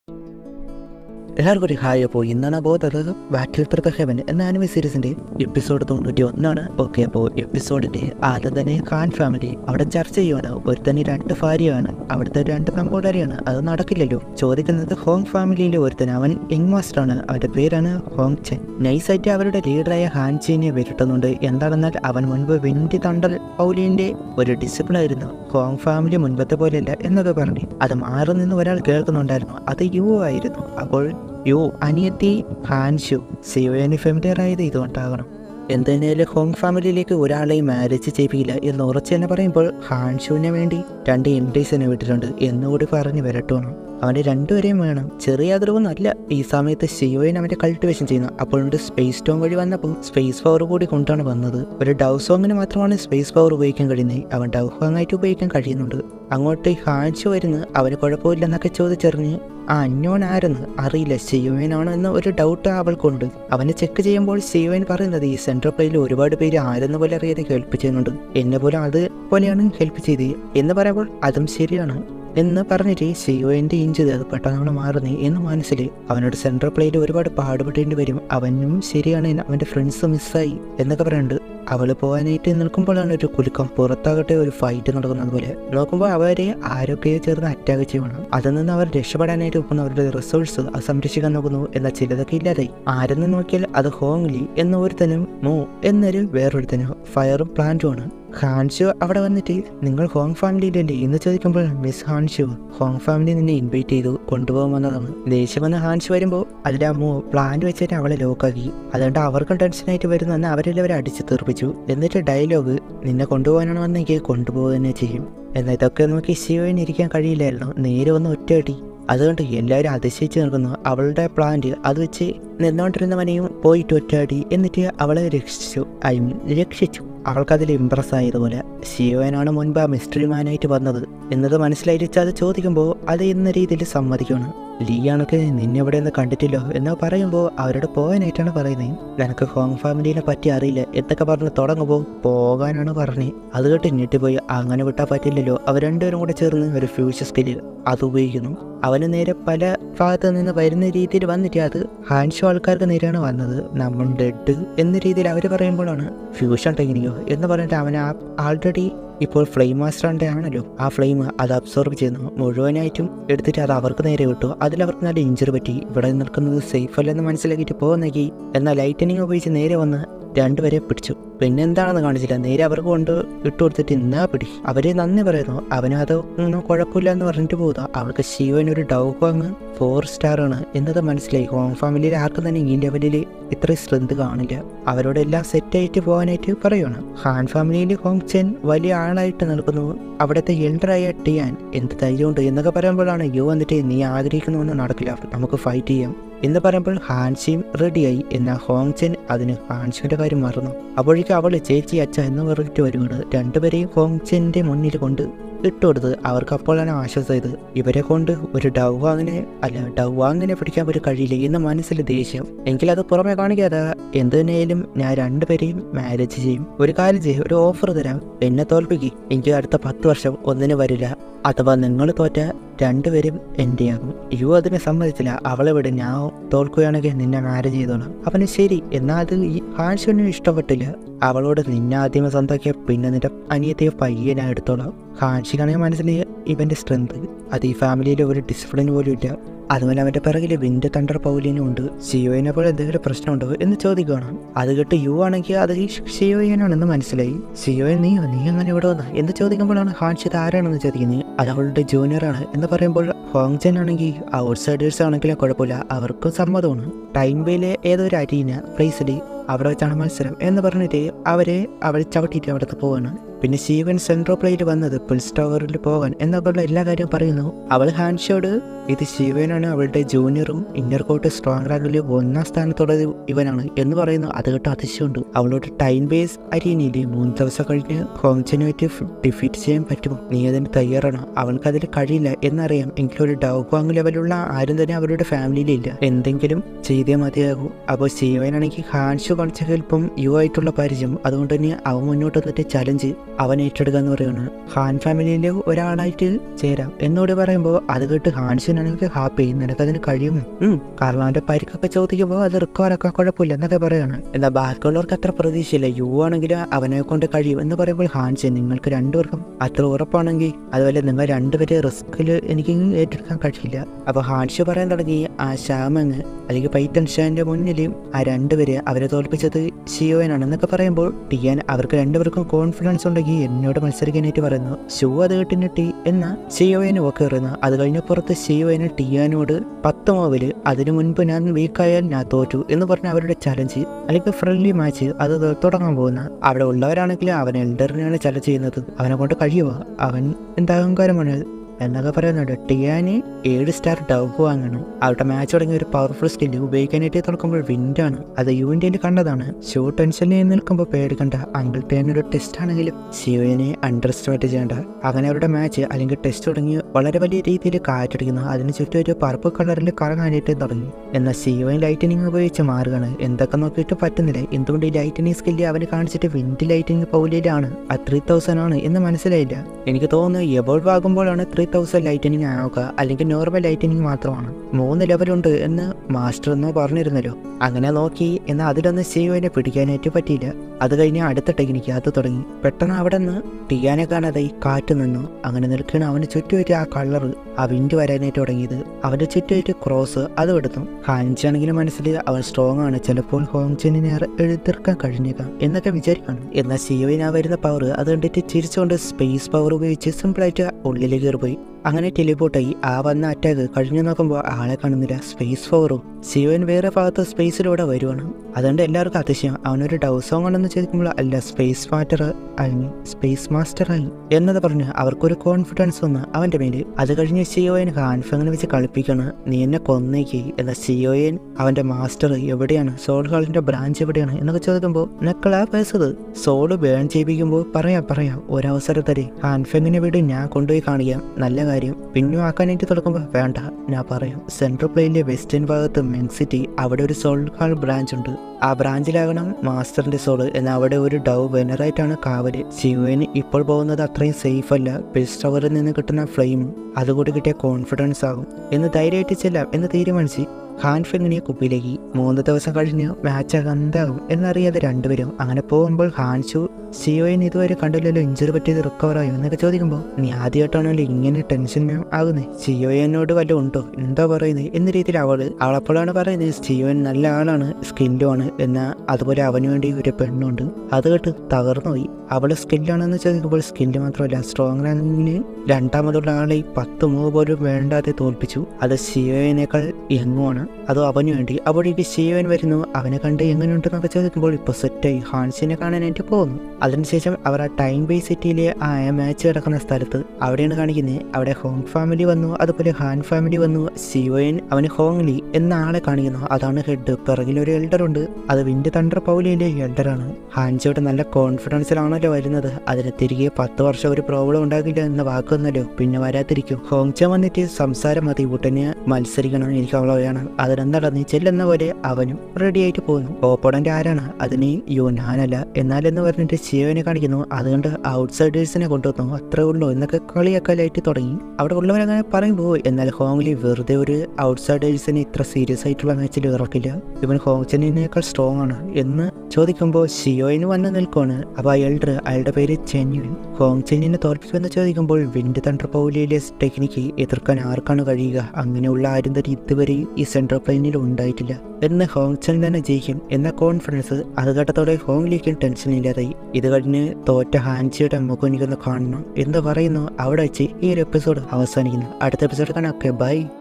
എല്ലാവർക്കും ഒരു ഹായ് അപ്പോൾ ഇന്നാണ് പോകുന്നത് ബാറ്റിൽ ഫോർ ദ ഹെവൻ എന്ന ആനിമി സീരീസിൻ്റെ എപ്പിസോഡ് തൊണ്ണൂറ്റി ഒന്നാണ് ഓക്കെ അപ്പോൾ എപ്പിസോഡിൻ്റെ ആദ്യം തന്നെ ഖാൻ ഫാമിലി അവിടെ ചർച്ച ചെയ്യുവാണ് ഒരുത്തന് രണ്ട് ഭാര്യയാണ് അവിടുത്തെ രണ്ട് പെമ്പോടാരിയാണ് അത് നടക്കില്ലല്ലോ ചോദിക്കുന്നത് ഹോങ് ഫാമിലിയിലെ ഒരുത്തൻ അവൻ യങ് മാസ്റ്ററാണ് അവൻ്റെ പേരാണ് ഹോങ് ചെൻ നൈസായിട്ട് അവരുടെ ലീഡറായ ഹാൻ ചീനെ വിരട്ടുന്നുണ്ട് എന്താണെന്നാൽ അവൻ മുൻപ് വെണ്ടി തണ്ടൽ പൗലിൻ്റെ ഒരു ഡിസിപ്ലിൻ ആയിരുന്നു ഹോങ് ഫാമിലി മുൻപത്തെ പോലെയല്ല എന്നൊക്കെ പറഞ്ഞു അത് മാറി നിന്ന് ഒരാൾ കേൾക്കുന്നുണ്ടായിരുന്നു അത് യു ആയിരുന്നു അപ്പോൾ യു അനിയത്തി ഹാൻഷു സിയോന് ഫെമിലിയർ ആയത് ഇതുകൊണ്ടാകണം എന്തിനേലും ഹോങ് ഫാമിലിയിലേക്ക് ഒരാളെയും മാരേജ് ചെയ്യില്ല എന്ന് ഉറച്ചു തന്നെ പറയുമ്പോൾ ഹാൻഷുവിന് വേണ്ടി രണ്ട് എംപ്ലീസിനെ വിട്ടിട്ടുണ്ട് എന്നുകൂടി പറഞ്ഞ് വരട്ടുവാണ് അവൻ്റെ രണ്ടുപേരെയും വേണം ചെറിയ അതിർവൊന്നുമല്ല ഈ സമയത്ത് ഷിയോയിൻ അവൻ്റെ കൾട്ടിവേഷൻ ചെയ്യുന്നു അപ്പോഴുണ്ട് സ്പേസ് സ്റ്റോൺ വഴി വന്നപ്പോൾ സ്പേസ് പവർ കൂടി കൊണ്ടാണ് വന്നത് ഒരു ഡൗ സോങ്ങിന് മാത്രമാണ് സ്പേസ് പവർ ഉപയോഗിക്കാൻ കഴിയുന്നത് അവൻ ഡൗ സോങ്ങായിട്ട് ഉപയോഗിക്കാൻ കഴിയുന്നുണ്ട് അങ്ങോട്ട് ഹാൻഷു വരുന്ന് അവന് കുഴപ്പമില്ലെന്നൊക്കെ ചോദിച്ചറിഞ്ഞ് ആ അന്യോൻ ആരെന്ന് അറിയില്ല ഷിയോയിനാണോ എന്ന് ഒരു ഡൗട്ട് അവൾക്കുണ്ട് അവനെ ചെക്ക് ചെയ്യുമ്പോൾ ഷിയോയിൻ പറയുന്നത് ഈ സെൻട്രൽ പ്ലേയിൽ ഒരുപാട് പേര് ആരെന്ന് പോലെ അറിയാതെ ഹെൽപ്പ് ചെയ്യുന്നുണ്ട് എന്നെ പോലെ അത് പോലെയാണ് ഹെൽപ്പ് ചെയ്തത് എന്ന് പറയുമ്പോൾ അതും ശരിയാണ് എന്ന് പറഞ്ഞിട്ട് ഷിയോയിൻ്റെ ഇഞ്ച് അത് പെട്ടെന്ന് മാറുന്നേ എന്ന് മനസ്സിൽ അവനോട് സെൻട്രൽ പ്ലേയിൽ ഒരുപാട് പാടുപെടേണ്ടി വരും അവനും ശരിയാണ് അവൻ്റെ ഫ്രണ്ട്സ് മിസ്സായി എന്നൊക്കെ പറയുന്നുണ്ട് അവൾ പോകാനായിട്ട് നിൽക്കുമ്പോഴാണ് ഒരു കുലുക്കം പുറത്താകട്ടെ ഒരു ഫൈറ്റ് നടക്കുന്നത് പോലെ നോക്കുമ്പോൾ അവരെ ആരൊക്കെയോ ചേർന്ന് അറ്റാക്ക് ചെയ്യണം അതിൽ നിന്ന് അവർ രക്ഷപ്പെടാനായിട്ട് നോക്കുന്നു അവരുടെ റിസോഴ്സ് അത് സംരക്ഷിക്കാൻ നോക്കുന്നു എന്നാൽ ചിലതൊക്കെ ഇല്ലാതായി ആരെന്ന് നോക്കിയാൽ അത് ഹോങ്ലി എന്ന ഒരുത്തനും മോ എന്നൊരു വേറൊരുത്തനും ഫയറും പ്ലാന്റുമാണ് ഹാൻഷു അവിടെ വന്നിട്ട് നിങ്ങൾ ഹോങ് ഫാമിലിയിലല്ലേ എന്ന് ചോദിക്കുമ്പോൾ മിസ് ഹാൻഷു ഹോങ് ഫാമിലി നിന്നെ ഇൻവൈറ്റ് ചെയ്തു കൊണ്ടുപോകാൻ വന്നതാണ് ദേഷ്യം വന്ന ഹാൻഷു വരുമ്പോൾ അതിലെ അമ്മു പ്ലാന്റ് വെച്ചിട്ട് അവളെ ലോക്കാക്കി അതുകൊണ്ട് അവർക്കും ടെൻഷനായിട്ട് വരുന്നെന്ന് അവരെല്ലാവരും അടിച്ച് തീർപ്പിച്ചു എന്നിട്ട് ഡയലോഗ് നിന്നെ കൊണ്ടുപോകാനാണ് വന്നെങ്കിൽ കൊണ്ടുപോകുക തന്നെ ചെയ്യും എന്നാൽ ഇതൊക്കെ നോക്കി ശിവന് ഇരിക്കാൻ കഴിയില്ലായിരുന്നു നേരെ വന്ന് ഒറ്റയടി അതുകൊണ്ട് എല്ലാവരും അതിശയിച്ച് നിൽക്കുന്നു അവളുടെ പ്ലാന്റ് അത് വെച്ച് നിന്നുകൊണ്ടിരുന്നവനെയും പോയിട്ട് ഒറ്റയടി എന്നിട്ട് അവളെ രക്ഷിച്ചു ഐ മീൻ രക്ഷിച്ചു അവൾക്കതിൽ ഇമ്പ്രസ് ആയതുപോലെ ശിവനാണ് മുൻപ് ആ മിസ്റ്ററി മാനായിട്ട് വന്നത് എന്നത് മനസ്സിലായിട്ട് അത് ചോദിക്കുമ്പോൾ അത് എന്ന രീതിയിൽ സമ്മതിക്കുകയാണ് ലീയാണൊക്കെ നിന്നെ ഇവിടെ നിന്ന് കണ്ടിട്ടില്ലോ എന്ന് പറയുമ്പോൾ അവരോട് പോകാനായിട്ടാണ് പറയുന്നത് നിനക്ക് ഹോങ് ഫാമിലിനെ പറ്റി അറിയില്ല എന്നൊക്കെ പറഞ്ഞ് തുടങ്ങുമ്പോൾ പോകാനാണ് പറഞ്ഞത് അത് കേട്ട് ഞെട്ടിപ്പോയി അങ്ങനെ വിട്ടാൽ പറ്റില്ലല്ലോ അവർ രണ്ടുപേരും കൂടെ ചേർന്ന് ഒരു ഫ്യൂച്ചർ സ്കില്ല് അത് ഉപയോഗിക്കുന്നു അവന് നേരെ പല ഭാഗത്ത് നിന്ന് വരുന്ന രീതിയിൽ വന്നിട്ട് അത് ഹാൻഷോ ആൾക്കാർക്ക് നേരെയാണ് വന്നത് നമ്മൾ ഡെഡ് എന്ന രീതിയിൽ അവർ പറയുമ്പോഴാണ് ഫ്യൂഷൻ ടെക്നിക്കോ എന്ന് പറഞ്ഞിട്ട് അവൻ ആ ആൾറെഡി ഇപ്പോൾ ഫ്ലെയിം മാസ്റ്ററിൻ്റെ ആണല്ലോ ആ ഫ്ലെയിം അത് അബ്സോർബ് ചെയ്യുന്നു മുഴുവനായിട്ടും എടുത്തിട്ട് അത് അവർക്ക് നേരെ വിട്ടു അതിൽ അവർക്ക് നല്ല ഇഞ്ചറി പറ്റി ഇവിടെ നിൽക്കുന്നത് സേഫ് അല്ലെന്ന് മനസ്സിലാക്കിയിട്ട് പോകുന്നെങ്കിൽ എന്നാൽ ലൈറ്റനിങ് ഉപയോഗിച്ച് നേരെ വന്ന് രണ്ടുപേരെ പിടിച്ചു പിന്നെ എന്താണെന്ന് കാണിച്ചില്ല നേരെ അവർക്ക് കൊണ്ട് ഇട്ട് കൊടുത്തിട്ട് എന്നാ പിടി അവരെ നന്ദി പറയുന്നു അവനത് ഒന്നും കുഴപ്പമില്ല എന്ന് പറഞ്ഞിട്ട് പോകുക അവൾക്ക് ശിവൻ ഒരു ഡൗഹോങ് ഫോർ സ്റ്റാർ ആണ് എന്നത് മനസ്സിലായി ഹോം ഫാമിലിയിൽ ആർക്കും തന്നെ ഈ ലെവലിൽ ഇത്രയും ശ്രദ്ധ കാണില്ല അവരോടെല്ലാം സെറ്റായിട്ട് പോകാനായിട്ട് പറയുകയാണ് ഹാൻ ഫാമിലിയിൽ ഹോങ് ചെൻ വലിയ ആളായിട്ട് നിൽക്കുന്നു അവിടുത്തെ എൽഡറായ ടിയാൻ എന്ത് ധൈര്യമുണ്ട് എന്നൊക്കെ പറയുമ്പോഴാണ് യു വന്നിട്ട് നീ ആഗ്രഹിക്കുന്നൊന്നും നടക്കില്ല നമുക്ക് ഫൈറ്റ് ചെയ്യാം എന്ന് പറയുമ്പോൾ ഹാൻഷിയും റെഡിയായി എന്നാൽ ഹോങ് ചെൻ അതിന് ഹാൻഷിയുടെ കാര്യം മറന്നു അപ്പോഴേക്കും അവൾ ചേച്ചി അച്ഛ എന്ന് പറഞ്ഞിട്ട് വരുവാണ് രണ്ടുപേരെയും ഹോങ് ചെൻ്റെ മുന്നിൽ കൊണ്ട് ഇട്ടുകൊടുത്ത് അവർക്ക് അപ്പോഴാണ് ആശ്വാസമായത് ഇവരെ കൊണ്ട് ഒരു ഡൗവാങ്ങിനെ അല്ല ഡൗവാങ്ങിനെ പിടിക്കാൻ ഒരു കഴിയില്ല എന്ന് മനസ്സിൽ ദേഷ്യം എങ്കിലത് പുറമെ കാണിക്കാതെ എന്ത് തന്നെയായാലും ഞാൻ രണ്ടുപേരെയും മാരേജ് ചെയ്യും ഒരു കാര്യം ചെയ്യും ഒരു ഓഫർ തരാം എന്നെ തോൽപ്പിക്കും എനിക്ക് അടുത്ത പത്ത് വർഷം ഒന്നിന് വരില്ല അഥവാ നിങ്ങൾ തോറ്റ രണ്ടുപേരും എൻ്റെ ആകും യു അതിനെ സമ്മതിച്ചില്ല അവളെ വിട് ഞാൻ തോൽക്കുകയാണെങ്കിൽ നിന്നെ മാരേജ് ചെയ്തോളാം അവന് ശരി എന്നാൽ അത് ഈ ഹാൻഷനും ഇഷ്ടപ്പെട്ടില്ല അവളോട് നിന്നെ ആദ്യമേ സ്വന്തമാക്കിയ പിന്നെ നിന്റെ അനിയത്തിയെ പയ്യെ ഞാൻ എടുത്തോളാം ഹാൻഷിക്കാണെങ്കിൽ മനസ്സിൽ ഇവൻ്റെ സ്ട്രെങ്ത് അത് ഈ ഫാമിലിയിൽ ഒരു ഡിസിപ്ലിൻ പോലും ഇല്ല അതുപോലെ അവൻ്റെ പിറകിൽ വിൻഡ് തണ്ടർ പൗലിനും ഉണ്ട് ഷിയോയിനെ പോലെ എന്തെങ്കിലും പ്രശ്നമുണ്ടോ എന്ന് ചോദിക്കുകയാണ് അത് കേട്ട് യു ആണെങ്കിൽ അത് ഈ ഷിയോയനാണെന്ന് മനസ്സിലായി ഷിയോയൻ നീയോ നീ അങ്ങനെ ഇവിടെ വന്ന എന്ന് ചോദിക്കുമ്പോഴാണ് ഹാൻഷിത് ആരാണെന്ന് ചോദിക്കുന്നത് അത് അവളുടെ ജൂനിയറാണ് എന്ന് പറയുമ്പോൾ ഹോങ്ജൻ ആണെങ്കിൽ ഔട്ട് സൈഡേഴ്സ് ആണെങ്കിലും കുഴപ്പമില്ല അവർക്കും സമ്മതമാണ് ടൈം വേയിലെ ഏതോ ഒരു അരീന പ്ലേസിൽ അവിടെ വെച്ചാണ് മത്സരം എന്ന് പറഞ്ഞിട്ട് അവരെ അവൾ ചവിട്ടിയിട്ട് അവിടുത്തെ പോവാണ് പിന്നെ ശിവൻ സെൻട്രോ പ്ലേയിൽ വന്നത് പുൽസ് ടവറിൽ പോകാൻ എന്നൊക്കെയുള്ള എല്ലാ കാര്യവും പറയുന്നു അവൾ ഹാൻഷോട് ഇത് ശിവനാണ് അവളുടെ ജൂനിയറും ഇന്നർ കോട്ട് സ്ട്രോങ് റാങ്കിൽ ഒന്നാം സ്ഥാനത്തുള്ളത് ഇവനാണ് എന്ന് പറയുന്നു അത് കേട്ട് അതിശയമുണ്ട് അവളോട് ടൈം ബേസ് അരീനയില് മൂന്ന് ദിവസം കഴിഞ്ഞ് ഹോങ്ചനുമായിട്ട് ഡിഫീറ്റ് ചെയ്യാൻ പറ്റുമോ നീ അതിന് തയ്യാറാണോ അവൾക്ക് അതിൽ കഴിയില്ല എന്നറിയാം എങ്കിലും ഒരു ഡൗക്വാങ് ലെവലുള്ള ആരും തന്നെ അവരുടെ ഫാമിലിയിലില്ല എന്തെങ്കിലും ചെയ്തേ മതിയാകൂ അപ്പോൾ ശിവനാണെങ്കിൽ ഹാൻഷു കാണിച്ച ഹെൽപ്പും യു ആയിട്ടുള്ള പരിചയം അതുകൊണ്ട് തന്നെ അവൻ മുന്നോട്ട് വന്നിട്ട് ചലഞ്ച് അവൻ ഏറ്റെടുക്കുക എന്ന് പറയുന്നത് ഹാൻ ഫാമിലിയിലെ ഒരാളായിട്ട് ചേരാം എന്നോട് പറയുമ്പോൾ അത് കേട്ട് ഹാൻസിനാണെങ്കിൽ ഹാപ്പി നിനക്കതിന് കഴിയുമോ ഉം, കാരണം അവന്റെ പരിക്കൊക്കെ ചോദിക്കുമ്പോൾ അത് റിക്കവറൊക്കെ കുഴപ്പമില്ല എന്നൊക്കെ പറയാണ് എന്നാൽ ബാക്കിയുള്ളവർക്ക് അത്ര പ്രതീക്ഷയില്ല യു ആണെങ്കിൽ അവനെ കൊണ്ട് കഴിയും എന്ന് പറയുമ്പോൾ ഹാൻസ് നിങ്ങൾക്ക് രണ്ടുപേർക്കും അത്ര ഉറപ്പാണെങ്കിൽ അതുപോലെ നിങ്ങൾ രണ്ടുപേരെ റിസ്കിൽ എനിക്ക് ഏറ്റെടുക്കാൻ കഴിയില്ല അപ്പോൾ ഹാൻസ് പറയാൻ തുടങ്ങി ആ ശ്യാമങ്ങ് അല്ലെങ്കിൽ പൈത്തൻ ഷാന്റെ മുന്നിൽ ആ രണ്ടുപേരെ അവരെ തോൽപ്പിച്ചത് ഷിയോയനാണ് എന്നൊക്കെ പറയുമ്പോൾ ടിയാൻ അവർക്ക് രണ്ടുപേർക്കും കോൺഫിഡൻസ് ഉണ്ടെങ്കിൽ എന്നോട് മത്സരിക്കാനായിട്ട് പറയുന്നു ഷൂ അത് കേട്ടിന് ടി എന്ന ഷിയോയന് ഒക്കെ എറിയുന്നു അത് കഴിഞ്ഞ പുറത്ത് ഷിയോയന് ടിയാനോട് പത്ത് മോവില് അതിനു മുൻപ് ഞാൻ വീക്കായാൽ ഞാൻ തോറ്റു എന്ന് പറഞ്ഞ അവരുടെ ചലഞ്ച് അല്ലെങ്കിൽ ഫ്രണ്ട്ലി മാച്ച് അത് തുടങ്ങാൻ പോകുന്ന അവിടെ ഉള്ളവരാണെങ്കിൽ അവൻ എൽഡറിനെയാണ് ചലഞ്ച് ചെയ്യുന്നത് അവനെ കൊണ്ട് കഴിയുമോ അവൻ എന്താ അഹങ്കാരമാണ് എന്നൊക്കെ പറയുന്നുണ്ട് ടിയാന് ഏഴ് സ്റ്റാർ ഡവ് വാങ്ങണം അവരുടെ മാച്ച് തുടങ്ങിയ ഒരു പവർഫുൾ സ്കില്ല് ഉപയോഗിക്കാനായിട്ട് തുറക്കുമ്പോൾ വിൻഡാണ് അത് യുവിൻ്റെ കണ്ടതാണ് ഷോ ടെൻഷനിൽ നിൽക്കുമ്പോൾ പേടിക്കണ്ട അങ്കിൾ ടേനൊരു ടെസ്റ്റ് ആണെങ്കിലും ശിവനെ അണ്ടർ എസ്റ്റിമേറ്റ് ചെയ്യേണ്ട അങ്ങനെ അവരുടെ മാച്ച് അല്ലെങ്കിൽ ടെസ്റ്റ് തുടങ്ങി വളരെ വലിയ രീതിയിൽ കാറ്റടിക്കുന്നു അതിന് ചുറ്റും ഒരു പർപ്പിൾ കളറിൽ കറങ്ങാനായിട്ട് തുടങ്ങി എന്നാൽ ശിവൻ ലൈറ്റനിങ് ഉപയോഗിച്ച് മാറുകയാണ് എന്തൊക്കെ നോക്കിയിട്ട് പറ്റുന്നില്ല എന്തുകൊണ്ട് ഈ ലൈറ്റനിങ് സ്കില്ല് അവന് കാണിച്ചിട്ട് വിൻഡ് ലൈറ്റിംഗ് പൗലിയിലാണ് ആ ത്രീ തൗസൻഡ് ആണ് എന്ന് മനസ്സിലായില്ല എനിക്ക് തോന്നുന്നു എവോൾവ് ആകുമ്പോഴാണ് ത്രീ തൗസൻഡ് ലൈറ്റനിങ് ആവുക അല്ലെങ്കിൽ നോർമൽ ലൈറ്റനിങ് മാത്രമാണ് മൂന്ന് ലെവലുണ്ട് എന്ന് മാസ്റ്റർ എന്ന് പറഞ്ഞിരുന്നല്ലോ അങ്ങനെ നോക്കി എന്നാൽ അതിലൊന്ന് ശിവനെ പിടിക്കാനായിട്ട് പറ്റിയില്ല അത് കഴിഞ്ഞ് അടുത്ത ടെക്നിക്ക് അത് തുടങ്ങി പെട്ടെന്ന് അവിടെ നിന്ന് ടിയാനെ കാണാതെ കാറ്റ് നിന്നു അങ്ങനെ നിൽക്കുന്ന അവന് ചുറ്റുമായിട്ട് ആ കളർ ആ വിൻഡ് വരാനായിട്ട് തുടങ്ങിയത് അവന്റെ ചുറ്റുമായിട്ട് ക്രോസ് അതും എടുത്തു ഹാൻച്ചാണെങ്കിലും മനസ്സിൽ അവൻ സ്ട്രോങ് ആണ് ചിലപ്പോൾ ഹോങ്ചെന്നിനെ എഴുതിർക്കാൻ കഴിഞ്ഞേക്കാം എന്നൊക്കെ വിചാരിക്കണം എന്നാൽ സിയോയിന് ആ വരുന്ന പവർ അത് കണ്ടിട്ട് ചിരിച്ചുകൊണ്ട് സ്പേസ് പവർ ഉപയോഗിച്ച് സിമ്പിളായിട്ട് ഉള്ളിലേക്ക് കയറിപ്പോയി അങ്ങനെ ടെലിപ്പോർട്ടായി ആ വന്ന അറ്റാക്ക് കഴിഞ്ഞു നോക്കുമ്പോൾ ആളെ കാണുന്നില്ല സ്പേസ് പവറും ശിവൻ വേറെ ഭാഗത്ത് സ്പേസിലൂടെ വരുവാണ് അതുകൊണ്ട് എല്ലാവർക്കും അതിശയം അവനൊരു ഡൗ സോങ് ആണെന്ന് ചോദിക്കുമ്പോൾ അല്ല സ്പേസ് മാറ്റർ ആയി സ്പേസ് മാസ്റ്റർ ആയി എന്നത് പറഞ്ഞ് അവർക്കൊരു കോൺഫിഡൻസ് വന്ന് അവന്റെ മേല് അത് കഴിഞ്ഞ് സിയോയൻ ഹാൻഫങ്ങനെ വെച്ച് കളിപ്പിക്കാണ് നീ എന്നെ കൊന്നേക്ക് എന്ന സിയോയൻ അവന്റെ മാസ്റ്റർ എവിടെയാണ് സോൾ ഹാളിന്റെ ബ്രാഞ്ച് എവിടെയാണ് എന്നൊക്കെ ചോദിക്കുമ്പോൾ നക്കളാ പേസത് സോള് ബേൺ ചെയ്യിപ്പിക്കുമ്പോൾ പറയാം പറയാം ഒരവസരത്തരെ ഹാൻഫെങ്ങിനെ വിട് ഞാൻ കൊണ്ടുപോയി കാണിക്കാം നല്ല കാര്യം പിന്നുമാക്കാനായിട്ട് തുടങ്ങുമ്പോൾ വേണ്ട ഞാൻ പറയാം സെൻട്രൽ പ്ലെയിനിലെ വെസ്റ്റേൺ ഭാഗത്ത് മെൻസിറ്റി അവിടെ ഒരു സോൾ ഹാൾ ബ്രാഞ്ച് ഉണ്ട് ആ ബ്രാഞ്ചിലാകണം മാസ്റ്ററിന്റെ സോള് എന്നാൽ അവിടെ ഒരു ഡൗ വെനറായിട്ടാണ് കാവല് ശിവന് ഇപ്പോൾ പോകുന്നത് അത്രയും സേഫ് അല്ല ബെസ്റ്റ് ടവറിൽ നിന്ന് കിട്ടുന്ന ഫ്ലെയിം അതുകൂടി കിട്ടിയ കോൺഫിഡൻസ് ആകും എന്ന് ധൈര്യമായിട്ട് ചെല്ലാം എന്ന് തീരുമാനിച്ച് ഹാൻ ഫെങ്ങിനെ കുപ്പിയിലേക്ക് മൂന്ന് ദിവസം കഴിഞ്ഞ് മാച്ച് എന്താകും എന്നറിയാതെ രണ്ടുപേരും അങ്ങനെ പോകുമ്പോൾ ഹാൻഷു സിയോയിന് ഇതുവരെ കണ്ടില്ലല്ലോ ഇഞ്ചുറി പറ്റിയത് റിക്കവർ ആയോ എന്നൊക്കെ ചോദിക്കുമ്പോൾ നീ ആദ്യമായിട്ടാണല്ലോ ഇങ്ങനെ ടെൻഷൻ ആകുന്നത് സിയോയനോട് വല്ലതും ഉണ്ടോ എന്താ പറയുന്നത് എന്ന രീതിയിൽ അവള് അവളപ്പോഴാണ് പറയുന്നത് സിയോൻ നല്ല ആളാണ് സ്കില്ലുമാണ് എന്നാൽ അതുപോലെ അവന് വേണ്ടി ഒരു പെണ്ണുണ്ട് അത് കേട്ട് തകർന്നുപോയി അവള് സ്കില്ലാണെന്ന് ചോദിക്കുമ്പോൾ സ്കില്ല് മാത്രമല്ല സ്ട്രോങ് റാങ്കിന് രണ്ടാമതുള്ള ആളെ പത്ത് മൂവ് പോലും വേണ്ടാതെ തോൽപ്പിച്ചു അത് സിയോയനേക്കാൾ യങ്ങുമാണ് അതോ അവന് വേണ്ടി അപ്പോഴേക്ക് സിയോൻ വരുന്നു അവനെ കണ്ട് എങ്ങനെയുണ്ടെന്നൊക്കെ ചോദിക്കുമ്പോൾ ഇപ്പോൾ സെറ്റായി ഹാൻസിനെ കാണാനായിട്ട് പോകുന്നു അതിനുശേഷം അവർ ആ ടൈം ബേസ് സിറ്റിയിലെ ആ മാച്ച് കിടക്കുന്ന സ്ഥലത്ത് അവിടെയാണ് കാണിക്കുന്നത് അവിടെ ഹോങ് ഫാമിലി വന്നു അതുപോലെ ഹാൻ ഫാമിലി വന്നു സിയോയൻ അവന് ഹോങ്ലി എന്ന ആളെ കാണിക്കുന്നു അതാണ് ഹെഡ് പിറകിൽ ഒരു എൽഡർ ഉണ്ട് അത് വിൻഡ് തണ്ടർ പൗലിയിലെ എൽഡറാണ് ഹാൻസിയോട് നല്ല കോൺഫിഡൻസിലാണല്ലോ വരുന്നത് അതിന് തിരികെ പത്ത് വർഷം ഒരു പ്രോബ്ലം ഉണ്ടാകില്ല എന്ന വാക്കുന്നല്ലോ പിന്നെ വരാതിരിക്കും ഹോങ്ച വന്നിട്ട് സംസാരം മതി ഉടനെ മത്സരിക്കണം എനിക്ക് അവളെ വേണം അതിനെന്താ നീ ചെല്ലുന്ന പോലെ അവനും റെഡി ആയിട്ട് പോകുന്നു ഓപ്പോണന്റ് ആരാണ് അതിന് യുനാനല്ല എന്നാലെന്ന് പറഞ്ഞിട്ട് ശിവനെ കാണിക്കുന്നു അതുകൊണ്ട് ഔട്ട്സൈഡേഴ്സിനെ കൊണ്ടുവന്നു അത്രേ ഉള്ളൂ എന്നൊക്കെ കളിയാക്കലായിട്ട് തുടങ്ങി അവിടെ ഉള്ളവരങ്ങനെ പറയുമ്പോൾ എന്നാൽ ഹോങ്ലി വെറുതെ ഒരു ഔട്ട്സൈഡേഴ്സിനെ ഇത്ര സീരിയസ് ആയിട്ടുള്ള മാച്ചിൽ ഇറക്കില്ല ഇവൻ ഹോങ്ചനിനേക്കാൾ സ്ട്രോങ് ആണ് എന്ന് ചോദിക്കുമ്പോൾ ഷിയോയിന് വന്ന് നിൽക്കുവാണ് അപ്പോൾ അയാളുടെ അയാളുടെ പേര് ചെന്യുൻ ഹോങ്ചെന്നിനെ തോൽപ്പിക്കുമെന്ന് ചോദിക്കുമ്പോൾ വിൻഡ് തണ്ടർ പൗലിയിലെ ടെക്നിക്ക് എതിർക്കാൻ ആർക്കാണ് കഴിയുക അങ്ങനെയുള്ള ആരും തന്നെ ഇതുവരെ ഈ സെൻട്രൽ പ്ലെയിനിൽ ഉണ്ടായിട്ടില്ല എന്ന് ഹോങ്ചൻ തന്നെ ജയിക്കും എന്ന കോൺഫിഡൻസ് അത് കേട്ടതോടെ ഹോങ്ലിക്കും ടെൻഷൻ ഇല്ലാതായി ഇത് കഴിഞ്ഞ് തോറ്റ ഹാൻസിയുടെ മുഖം എനിക്കൊന്ന് കാണണം എന്ന് പറയുന്നു അവിടെ വെച്ച് ഈ ഒരു എപ്പിസോഡ് അവസാനിക്കുന്നു അടുത്ത എപ്പിസോഡ് കാണാം ഓക്കെ ബൈ